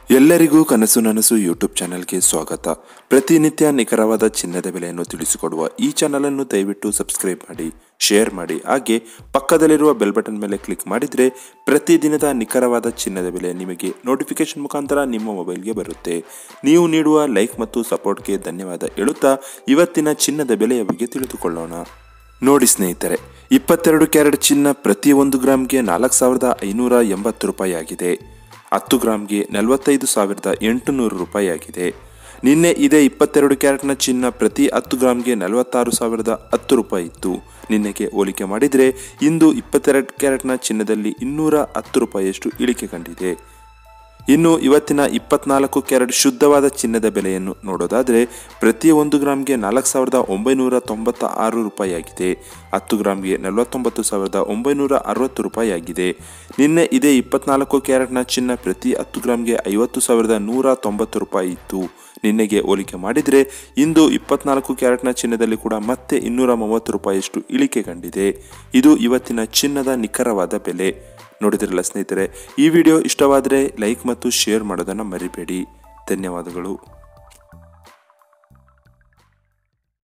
ಎಲ್ಲರಿಗೂ ಕನಸು ನನಸು ಯೂಟ್ಯೂಬ್ ಚಾನೆಲ್ಗೆ ಸ್ವಾಗತ ಪ್ರತಿನಿತ್ಯ ನಿಖರವಾದ ಚಿನ್ನದ ಬೆಲೆಯನ್ನು ತಿಳಿಸಿಕೊಡುವ ಈ ಚಾನಲನ್ನು ದಯವಿಟ್ಟು ಸಬ್ಸ್ಕ್ರೈಬ್ ಮಾಡಿ ಶೇರ್ ಮಾಡಿ ಹಾಗೆ ಪಕ್ಕದಲ್ಲಿರುವ ಬೆಲ್ ಬಟನ್ ಮೇಲೆ ಕ್ಲಿಕ್ ಮಾಡಿದರೆ ಪ್ರತಿದಿನದ ನಿಖರವಾದ ಚಿನ್ನದ ಬೆಲೆ ನಿಮಗೆ ನೋಟಿಫಿಕೇಶನ್ ಮುಖಾಂತರ ನಿಮ್ಮ ಮೊಬೈಲ್ಗೆ ಬರುತ್ತೆ ನೀವು ನೀಡುವ ಲೈಕ್ ಮತ್ತು ಸಪೋರ್ಟ್ಗೆ ಧನ್ಯವಾದ ಹೇಳುತ್ತಾ ಇವತ್ತಿನ ಚಿನ್ನದ ಬೆಲೆಯ ಬಗ್ಗೆ ತಿಳಿದುಕೊಳ್ಳೋಣ ನೋಡಿ ಸ್ನೇಹಿತರೆ ಇಪ್ಪತ್ತೆರಡು ಕ್ಯಾರೆಟ್ ಚಿನ್ನ ಪ್ರತಿ ಒಂದು ಗ್ರಾಮ್ಗೆ ನಾಲ್ಕು ಸಾವಿರದ ಐನೂರ ಎಂಬತ್ತು ರೂಪಾಯಿ ಆಗಿದೆ ಹತ್ತು ಗ್ರಾಮ್ಗೆ ನಲವತ್ತೈದು ಸಾವಿರದ ಎಂಟುನೂರು ರೂಪಾಯಿ ಆಗಿದೆ ನಿನ್ನೆ ಇದೇ ಇಪ್ಪತ್ತೆರಡು ಕ್ಯಾರೆಟ್ನ ಚಿನ್ನ ಪ್ರತಿ ಹತ್ತು ಗ್ರಾಮ್ಗೆ ನಲವತ್ತಾರು ಸಾವಿರದ ಹತ್ತು ರೂಪಾಯಿ ಇತ್ತು ನಿನ್ನೆಗೆ ಹೋಲಿಕೆ ಮಾಡಿದರೆ ಇಂದು ಇಪ್ಪತ್ತೆರಡು ಕ್ಯಾರೆಟ್ನ ಚಿನ್ನದಲ್ಲಿ ಇನ್ನೂರ ಹತ್ತು ರೂಪಾಯಿಯಷ್ಟು ಇಳಿಕೆ ಕಂಡಿದೆ ಇನ್ನು ಇವತ್ತಿನ ಇಪ್ಪತ್ನಾಲ್ಕು ಕ್ಯಾರೆಟ್ ಶುದ್ಧವಾದ ಚಿನ್ನದ ಬೆಲೆಯನ್ನು ನೋಡೋದಾದರೆ ಪ್ರತಿ ಒಂದು ಗ್ರಾಮ್ಗೆ ನಾಲ್ಕು ಸಾವಿರದ ಒಂಬೈನೂರ ತೊಂಬತ್ತ ಆರು ರೂಪಾಯಿ ಆಗಿದೆ ಹತ್ತು ಗ್ರಾಮ್ಗೆ ನಲವತ್ತೊಂಬತ್ತು ಸಾವಿರದ ಒಂಬೈನೂರ ಅರವತ್ತು ರೂಪಾಯಿ ಆಗಿದೆ ನಿನ್ನೆ ಇದೇ ಇಪ್ಪತ್ನಾಲ್ಕು ಕ್ಯಾರೆಟ್ನ ಚಿನ್ನ ಪ್ರತಿ ಹತ್ತು ಗ್ರಾಮ್ಗೆ ಐವತ್ತು ಸಾವಿರದ ನೂರ ತೊಂಬತ್ತು ರೂಪಾಯಿ ಇತ್ತು ನಿನ್ನೆಗೆ ಹೋಲಿಕೆ ಮಾಡಿದರೆ ಇಂದು ಇಪ್ಪತ್ನಾಲ್ಕು ಕ್ಯಾರೆಟ್ನ ಚಿನ್ನದಲ್ಲಿ ಕೂಡ ಮತ್ತೆ ಇನ್ನೂರ ಮೂವತ್ತು ರೂಪಾಯಿಯಷ್ಟು ಇಳಿಕೆ ಕಂಡಿದೆ ಇದು ಇವತ್ತಿನ ಚಿನ್ನದ ನಿಖರವಾದ ಬೆಲೆ ನೋಡಿದ್ರಲ್ಲ ಸ್ನೇಹಿತರೆ ಈ ವಿಡಿಯೋ ಇಷ್ಟವಾದರೆ ಲೈಕ್ ಮತ್ತು ಶೇರ್ ಮಾಡೋದನ್ನು ಮರಿಬೇಡಿ ಧನ್ಯವಾದಗಳು